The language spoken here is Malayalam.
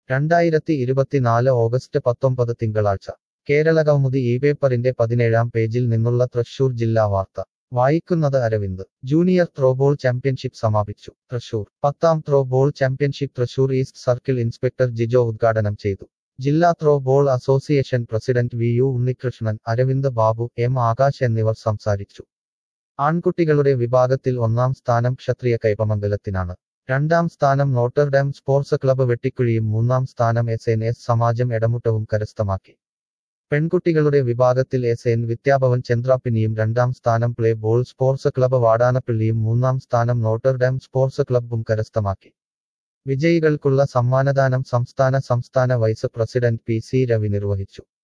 രണ്ടായിരത്തി ഇരുപത്തിനാല് ഓഗസ്റ്റ് പത്തൊമ്പത് തിങ്കളാഴ്ച കേരളകൗമുദി ഈ പേപ്പറിന്റെ പതിനേഴാം പേജിൽ നിന്നുള്ള തൃശൂർ ജില്ലാ വാർത്ത വായിക്കുന്നത് അരവിന്ദ് ജൂനിയർ ത്രോബോൾ ചാമ്പ്യൻഷിപ്പ് സമാപിച്ചു തൃശൂർ പത്താം throw ball championship Thrissur east circle inspector Jijo ഉദ്ഘാടനം ചെയ്തു ജില്ലാ throw ball association president V U Unnikrishnan Aravind Babu M Akash എന്നിവർ സംസാരിച്ചു ആൺകുട്ടികളുടെ വിഭാഗത്തിൽ ഒന്നാം സ്ഥാനം ക്ഷത്രിയ കൈപ്പമംഗലത്തിനാണ് രണ്ടാം സ്ഥാനം നോട്ടർഡാം സ്പോർട്സ് ക്ലബ്ബ് വെട്ടിക്കുഴിയും മൂന്നാം സ്ഥാനം എസ് എൻ എസ് സമാജം എടമുട്ടവും കരസ്ഥമാക്കി പെൺകുട്ടികളുടെ വിഭാഗത്തിൽ എസ് എൻ വിദ്യാഭവൻ ചന്ദ്രാപ്പിനിയും രണ്ടാം സ്ഥാനം പ്ലേ ബോൾ സ്പോർട്സ് ക്ലബ്ബ് വാടാനപ്പള്ളിയും മൂന്നാം സ്ഥാനം നോട്ടർഡാം സ്പോർട്സ് ക്ലബ്ബും കരസ്ഥമാക്കി വിജയികൾക്കുള്ള സമ്മാനദാനം സംസ്ഥാന സംസ്ഥാന vice president P C Ravi നിർവഹിച്ചു